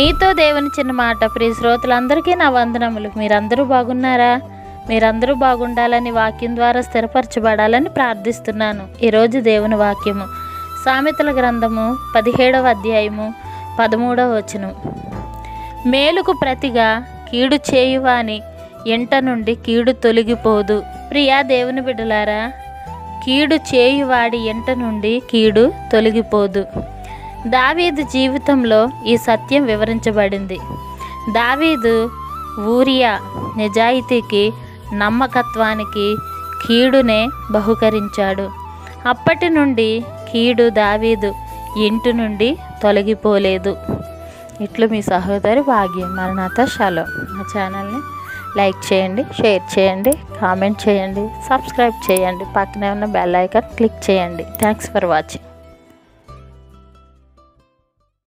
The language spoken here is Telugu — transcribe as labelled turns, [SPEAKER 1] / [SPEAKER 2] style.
[SPEAKER 1] మీతో దేవుని చిన్న మాట ప్రియ శ్రోతలందరికీ నా వందనములు మీరందరూ బాగున్నారా మీరందరూ బాగుండాలని వాక్యం ద్వారా స్థిరపరచబడాలని ప్రార్థిస్తున్నాను ఈరోజు దేవుని వాక్యము సామెతల గ్రంథము పదిహేడవ అధ్యాయము పదమూడవ వచనం మేలుకు ప్రతిగా కీడు చేయువాని ఎంట నుండి కీడు తొలగిపోదు ప్రియా దేవుని బిడ్డలారా కీడు చేయువాడి ఎంట నుండి కీడు తొలగిపోదు దావీదు జీవితంలో ఈ సత్యం వివరించబడింది దావీదు ఊరియా నిజాయితీకి నమ్మకత్వానికి కీడునే బహుకరించాడు అప్పటి నుండి కీడు దావీదు ఇంటి నుండి తొలగిపోలేదు ఇట్లు మీ సహోదరి భాగ్యం మరణాత షాలో మా ఛానల్ని లైక్ చేయండి షేర్ చేయండి కామెంట్ చేయండి సబ్స్క్రైబ్ చేయండి పక్కనే ఉన్న బెల్ ఐకాన్ క్లిక్ చేయండి థ్యాంక్స్ ఫర్ వాచింగ్